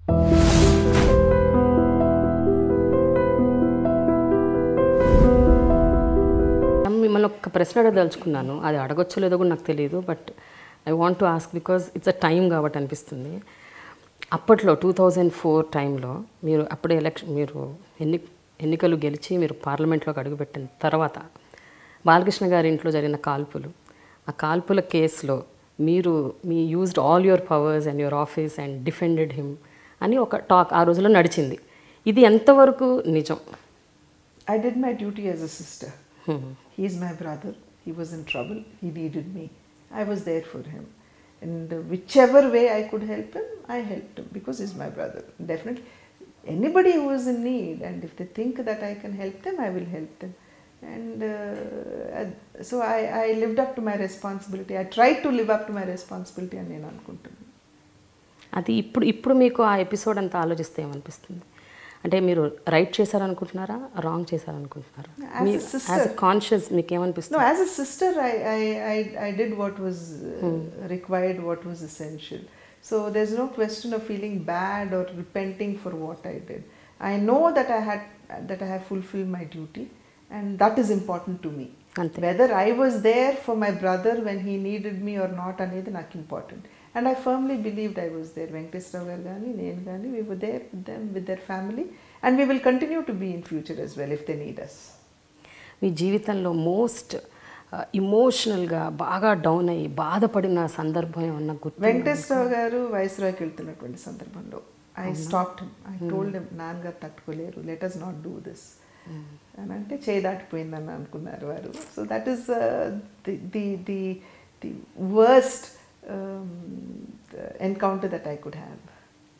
మిమ్మల్ని ఒక ప్రశ్న అడగదలుచుకున్నాను అది అడగొచ్చో లేదో కూడా నాకు తెలియదు but I want to ask because it's a time కాబట్టి అనిపిస్తుంది అప్పట్లో టూ థౌజండ్ ఫోర్ టైంలో మీరు అప్పుడే ఎలక్షన్ మీరు ఎన్ని ఎన్నికలు గెలిచి మీరు పార్లమెంట్లోకి అడుగుపెట్టిన తర్వాత బాలకృష్ణ గారి ఇంట్లో జరిగిన కాల్పులు ఆ కాల్పుల కేసులో మీరు మీ used all your powers and your office and defended him అని ఒక టాక్ ఆ రోజుల్లో నడిచింది ఇది ఎంతవరకు నిజం I did my duty as a sister. He's my brother. He was in trouble. He needed me. I was there for him. And uh, whichever way I could help him, I helped him because he's my brother. Definitely. Anybody who is in need, and if they think that I can help them, I will help them. And uh, I- so I, I lived up to my responsibility. I tried to live up to my responsibility and నేను అనుకుంటున్నాను అది ఇప్పుడు ఇప్పుడు మీకు ఆ episode అంతా ఆలోచిస్తే ఏమనిపిస్తుంది అంటే మీరు రైట్ చేశారనుకుంటున్నారా రాంగ్ చేశారనుకుంటున్నారా As a sister. As conscious మీకు ఏమనిపిస్తుంది No, as a sister, I, I, I, I did what was uh, required, what was essential. So there's no question of feeling bad or repenting for what I did. I know that I had that I have fulfilled my duty, and that is important to me. అంతే Whether I was there for my brother when he needed me or not అనేది నాకు important. And I firmly believed I was there. Venkateswararao గారు కానీ నేను కానీ we were there with them, with their family. And we will continue to be in future as well if they need us. మీ జీవితంలో most ఇమోషనల్గా బాగా down అయ్యి బాధపడిన సందర్భం ఏమన్నా గుర్తు వెంకటేశ్వరరావు గారు వైస్రాయ్కి వెళ్తున్నటువంటి సందర్భంలో ఐ స్టాప్డ్ ఐ టోల్డ్ నాన్నగారు తట్టుకోలేరు let us not do this అని అంటే చేయి దాటిపోయిందని అనుకున్నారు వారు so that is the the the the worst encounter that I could have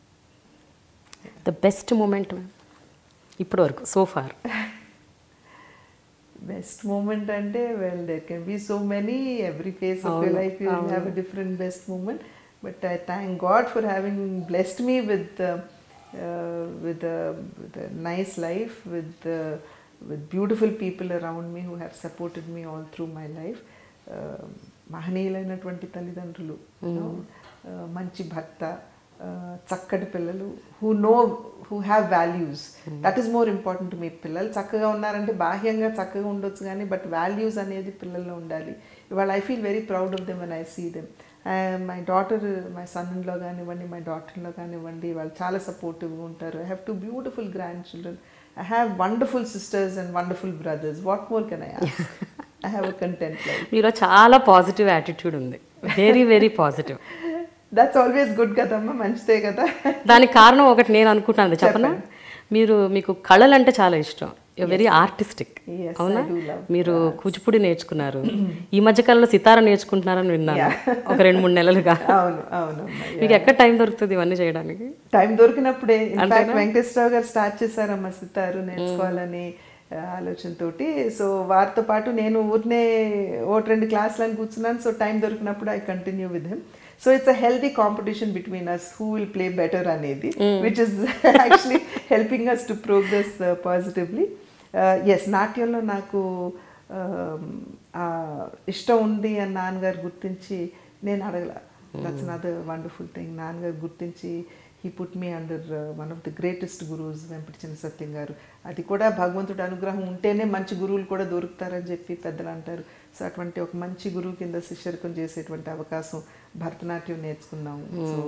the best moment ఇప్పటి వరకు సో ఫార్ బెస్ట్ మూమెంట్ అంటే well there can be so many every phase of your అవును, లైఫ్ యూ అవును. Have a different best moment but I thank God for having blessed me with with a with a nice life with uh, with beautiful people around me who have supported me all through my life uh, మహనీయులైనటువంటి తల్లిదండ్రులు you know, uh, మంచి భర్త uh, చక్కటి పిల్లలు who know who have values that is more important to me పిల్లలు చక్కగా ఉన్నారంటే బాహ్యంగా చక్కగా ఉండొచ్చు కానీ బట్ వాల్యూస్ అనేది పిల్లల్లో ఉండాలి ఇవాళ I feel very proud of them and I see them my daughter my సన్లో కానివ్వండి మై డాటర్లో కానివ్వండి వాళ్ళు చాలా సపోర్టివ్గా ఉంటారు I have two beautiful grand children I have wonderful sisters and wonderful brothers what more can I I have a content life మీలో చాలా పాజిటివ్ యాటిట్యూడ్ ఉంది very very positive that's always good కదమ్మా మంచిదే కదా దానికి కారణం ఒకటి నేను అనుకుంటున్నాను చెప్పనా మీరు మీకు కళలు అంటే చాలా ఇష్టం వెరీ ఆర్టిస్టిక్ Yes, అవునా I do love మీరు కూచిపూడి నేర్చుకున్నారు ఈ మధ్య కాలంలో సితార నేర్చుకుంటున్నారని విన్నాను ఒక రెండు మూడు నెలలుగా అవును అవునమ్మా మీకు ఎక్కడ టైం దొరుకుతుంది ఇవన్నీ చేయడానికి టైం దొరికినప్పుడే ఇన్ఫాక్ట్ వెంకటేశ్వరరావు గారు స్టార్ట్ చేశారమ్మ సితారు నేర్చుకోవాలని ఆ, ఆలోచనతోటి సో వారితో పాటు నేను ఊరినే ఒకటి రెండు క్లాసులను కూర్చున్నాను సో టైం దొరికినప్పుడు I continue with him so it's a healthy competition between us who will play better అనేది which is actually helping us to progress positively yes నాట్యంలో నాకు um, ఆ ఇష్టం ఉంది అని నాన్నగారు గుర్తించి నేను అడగల దట్స్ అనదర్ వండర్ఫుల్ థింగ్ నాన్నగారు గుర్తించి he put me under one of the greatest గురువుస్ వెంపటి చిన్న సత్యం గారు అది కూడా భగవంతుడి అనుగ్రహం ఉంటేనే మంచి గురువులు కూడా దొరుకుతారని చెప్పి పెద్దలు అంటారు సో అటువంటి ఒక మంచి గురువు కింద శిష్యరకం చేసేటువంటి అవకాశం భరతనాట్యం నేర్చుకున్నాము సో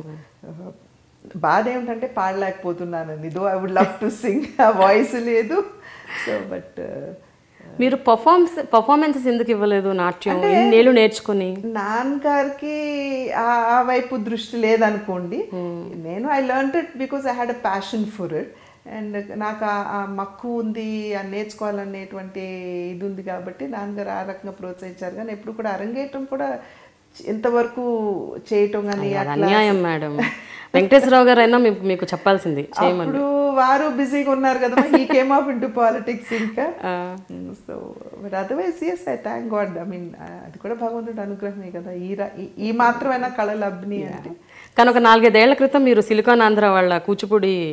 బాధ ఏమిటంటే పాడలేకపోతున్నానండి though I would love to sing ఆ వాయిస్ లేదు సో బట్ మీరు పర్ఫార్మెన్స్ పర్ఫార్మెన్సెస్ ఎందుకు ఇవ్వలేదు నాట్యం ఇన్నేళ్ళు నేర్చుకుని నాన్నగారికి ఆ ఆ వైపు దృష్టి లేదనుకోండి నేను I learn it because I had a passion for it and నాకు ఆ- ఆ మక్కువ ఉంది ఆ నేర్చుకోవాలనేటువంటి ఇది ఉంది కాబట్టి నాన్నగారు ఆ రకంగా ప్రోత్సహించారు కానీ ఎప్పుడు కూడా అరంగేయటం కూడా ఇంతవరకు చేయటం కానీ అది అట్లా అన్యాయం మేడం వెంకటేశ్వరరావు గారు అయినా మీకు మీకు చెప్పాల్సింది చేయమని అప్పుడు వారు బిజీగా ఉన్నారు కదా ఈ కేమ్ ఆఫ్ ఇంటూ పాలిటిక్స్ ఇంకా so but otherwise yes I thank God I mean అది కూడా భగవంతుడి అనుగ్రహమే కదా ఈ ర- ఈ- ఈ మాత్రమైనా కళలు అబ్బినాయి అంటే కానీ ఒక నాలుగైదేళ్ల క్రితం మీరు సిలికాన్ ఆంధ్ర వాళ్ళ కూచిపూడి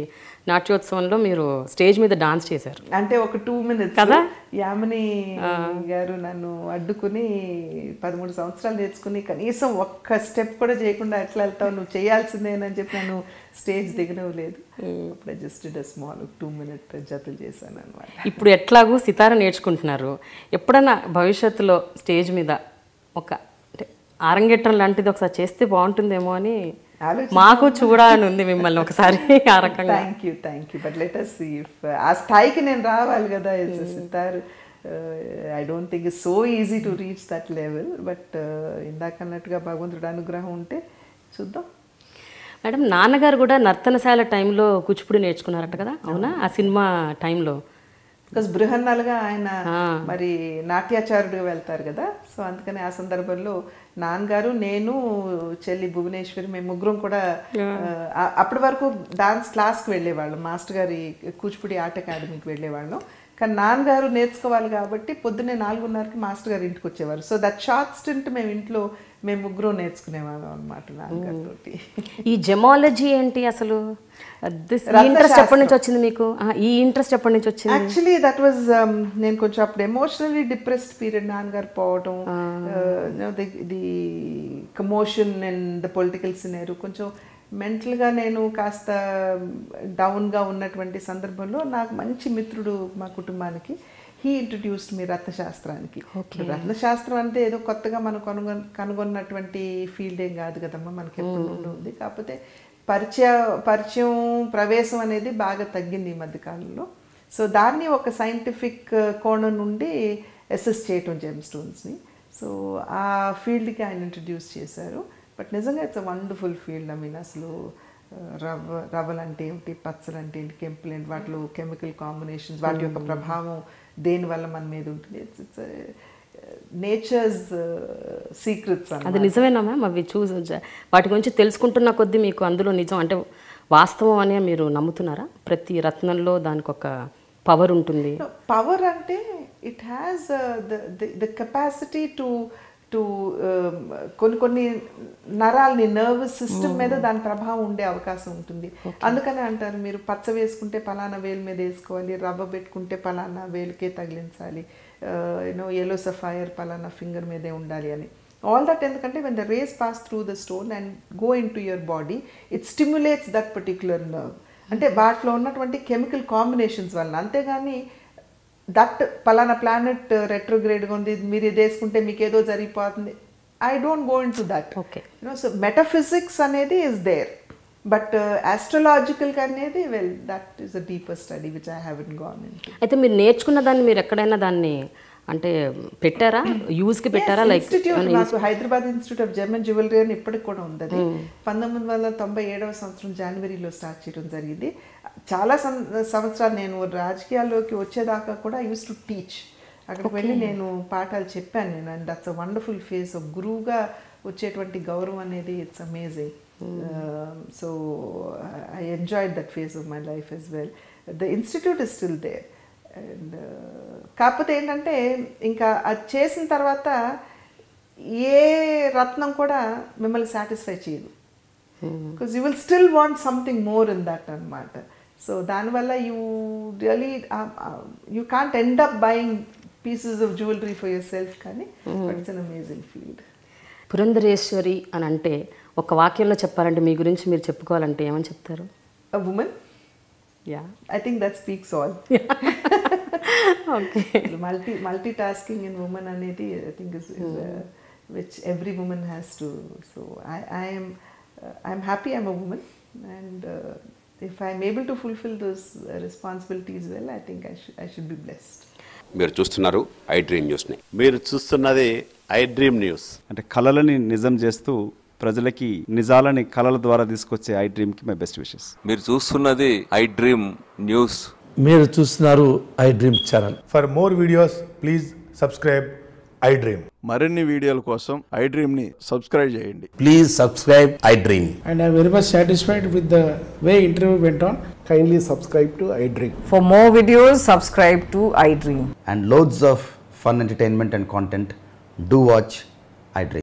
నాట్యోత్సవంలో మీరు స్టేజ్ మీద డాన్స్ చేశారు అంటే ఒక టూ మినిట్స్ కదా? యామిని గారు నన్ను అడ్డుకుని పదమూడు సంవత్సరాలు నేర్చుకుని కనీసం ఒక్క స్టెప్ కూడా చేయకుండా ఎట్లా వెళ్తావు నువ్వు చేయాల్సిందేనని చెప్పి నన్ను స్టేజ్ దిగనవ్వలేదు అప్పుడే జస్ట్ స్మాల్ టూ మినిట్ జతలు చేశాను అనమాట ఇప్పుడు ఎట్లాగూ సితార నేర్చుకుంటున్నారు ఎప్పుడన్నా భవిష్యత్తులో స్టేజ్ మీద ఒక అంటే ఆరంగేట్రం లాంటిది ఒకసారి చేస్తే బాగుంటుందేమో అని ఆలోచి- మాకు చూడాలని ఉంది మిమ్మల్ని ఒకసారి ఆ రకంగా thank you thank you but let us if ఆ స్థాయికి నేను రావాలి కదా sitar I don't think is so easy to reach that level but ఇందాక అన్నట్టుగా భగవంతుడు అనుగ్రహం ఉంటే చూద్దాం మేడం నాన్నగారు కూడా నర్తనశాల టైంలో కూచిపూడి నేర్చుకున్నారట కదా అవునా ఆ సినిమా టైంలో బికాస్ బృహన్నలుగా ఆయన మరి నాట్యాచారుడుగా వెళ్తారు కదా సో అందుకని ఆ సందర్భంలో నాన్నగారు నేను చెల్లి భువనేశ్వరి మేము ముగ్గురం కూడా ఆ, అప్పటి వరకు డాన్స్ క్లాస్కి వెళ్ళేవాళ్ళం మాస్టర్ గారి కూచిపూడి ఆర్ట్ అకాడమీకి వెళ్ళేవాళ్ళం కానీ నాన్నగారు నేర్చుకోవాలి కాబట్టి పొద్దున్నే నాలుగున్నరకి మాస్టర్ గారు ఇంటికి వచ్చేవారు సో దట్ షార్ట్ స్టింట్ మేము ఇంట్లో మేము ముగ్గురు నేర్చుకునేవాళ్ళం అనమాట నాన్నగారితోటి ఈ జెమాలజీ ఏంటి అసలు This- ఈ రత్నశాస్త్రం. ఇంట్రెస్ట్ ఎప్పటి నుంచి వచ్చింది మీకు ఆ, ఈ ఇంట్రెస్ట్ ఎప్పటి నుంచి వచ్చింది యాక్చువల్లీ దట్ వాజ్ నేను కొంచెం అప్పుడు ఎమోషనలీ డిప్రెస్డ్ పీరియడ్ నాన్నగారు పోవటం the commotion and the political scenario కొంచెం మెంటల్గా నేను కాస్త డౌన్గా ఉన్నటువంటి సందర్భంలో నాకు మంచి మిత్రుడు మా కుటుంబానికి హీ ఇంట్రడ్యూస్డ్ మీ రత్నశాస్త్రానికి ఇప్పుడు రత్నశాస్త్రం అంటే ఏదో కొత్తగా మనం కనుగొ కనుగొన్నటువంటి ఫీల్డ్ ఏం కాదు కదమ్మా మనకి ఎప్పుడు నుండి ఉంది కాకపోతే పరిచయ పరిచయం ప్రవేశం అనేది బాగా తగ్గింది ఈ మధ్య కాలంలో సో దాన్ని ఒక సైంటిఫిక్ కోణం నుండి అసెస్ చేయటం జెమ్ స్టోన్స్ని సో ఆ ఫీల్డ్కి ఆయన ఇంట్రడ్యూస్ చేశారు బట్ నిజంగా it's a wonderful field I mean అసలు ఆ, రవ్వ రవ్వలు అంటే ఏమిటి పచ్చలు అంటే ఏంటి కెంపులు ఏంటి వాటిలో కెమికల్ కాంబినేషన్స్ వాటి యొక్క ప్రభావం దేని వల్ల మన మీద ఉంటుంది ఇట్స్ ఇట్స్ నేచర్స్ సీక్రెట్స్ అది నిజమేనా మ్యామ్ అవి చూసి వాటి గురించి తెలుసుకుంటున్న కొద్దీ మీకు అందులో నిజం అంటే వాస్తవం అనే మీరు నమ్ముతున్నారా ప్రతి రత్నంలో దానికి ఒక పవర్ ఉంటుంది పవర్ అంటే it has the capacity to to కొన్ని కొన్ని నరాల్ని నర్వస్ సిస్టమ్ మీద దాని ప్రభావం ఉండే అవకాశం ఉంటుంది అందుకనే అంటారు మీరు పచ్చ వేసుకుంటే పలానా వేలు మీద వేసుకోవాలి రవ్వ పెట్టుకుంటే పలానా వేలుకే తగిలించాలి యూనో ఎల్లో సఫైర్ పలానా ఫింగర్ మీదే ఉండాలి అని ఆల్ దట్ ఎందుకంటే when the rays pass through the stone and go in to your body it stimulates that particular nerve అంటే వాటిలో ఉన్నటువంటి కెమికల్ కాంబినేషన్స్ వలన అంతేగాని దట్ పలానా ప్లానెట్ రెట్రోగ్రేడ్గా ఉంది మీరు ఇది వేసుకుంటే మీకు ఏదో జరిగిపోతుంది I don't go in to that Okay. You know so metaphysics అనేది ఇస్ దేర్ బట్ ఆస్ట్రలాజికల్ అనేది well that is a deeper study which I haven't gone in అయితే మీరు నేర్చుకున్న దాన్ని మీరు ఎక్కడైనా దాన్ని అంటే పెట్టారా యూజ్కి పెట్టారా లైక్ ఇన్స్టిట్యూట్ నాకు Hyderabad institute of German jewellery అని ఇప్పటికి కూడా ఉంది అది పంతొమ్మిది వందల తొంభై ఏడవ సంవత్సరం జనవరిలో స్టార్ట్ చేయడం జరిగింది చాలా సం- సంవత్సరాలు నేను రాజకీయాల్లోకి వచ్చేదాకా కూడా యూస్ టు టీచ్ అక్కడికి వెళ్ళి నేను పాఠాలు చెప్పాను నేను and that's a wonderful phase ఒక గురువుగా వచ్చేటువంటి గౌరవం అనేది it's amazing so I enjoyed that phase of my life yes well the institute is still there and కాకపోతే ఏంటంటే ఇంకా అది చేసిన తర్వాత ఏ రత్నం కూడా మిమ్మల్ని సాటిస్ఫై చేయదు because you will still want something more in that అనమాట సో దానివల్ల you really you can't end up buying pieces of jewellery for yourself కానీ but it's an amazing field Purandeswari అని అంటే ఒక వాక్యంలో చెప్పాలంటే మీ గురించి మీరు చెప్పుకోవాలంటే ఏమని చెప్తారు a women ya I think that speaks all okay multi multitasking in women అనేది I think is which every women has to so I I'm I'm happy I'm a women and if I'm able to fulfil those responsibilities well I think I should I should be blessed మీరు చూస్తున్నారు I dream న్యూస్ని మీరు చూస్తున్నది iDream news అంటే కళలని నిజం చేస్తూ ప్రజలకి నిజాలని కళల ద్వారా తీసుకొచ్చే ఐ డ్రీమ్కి మై బెస్ట్ విషెస్ మీరు చూస్తున్నది ఐ డ్రీమ్ న్యూస్ మీరు చూస్తున్నారు iDream channel For more videos, please subscribe iDream. మరిన్ని వీడియోల కోసం ఐ డ్రీమ్ని సబ్స్క్రైబ్ చేయండి please subscribe iDream and I'm very much satisfied with the way interview went on. Kindly subscribe to iDream. For more videos, subscribe to iDream. and loads of fun entertainment and content, do watch iDream.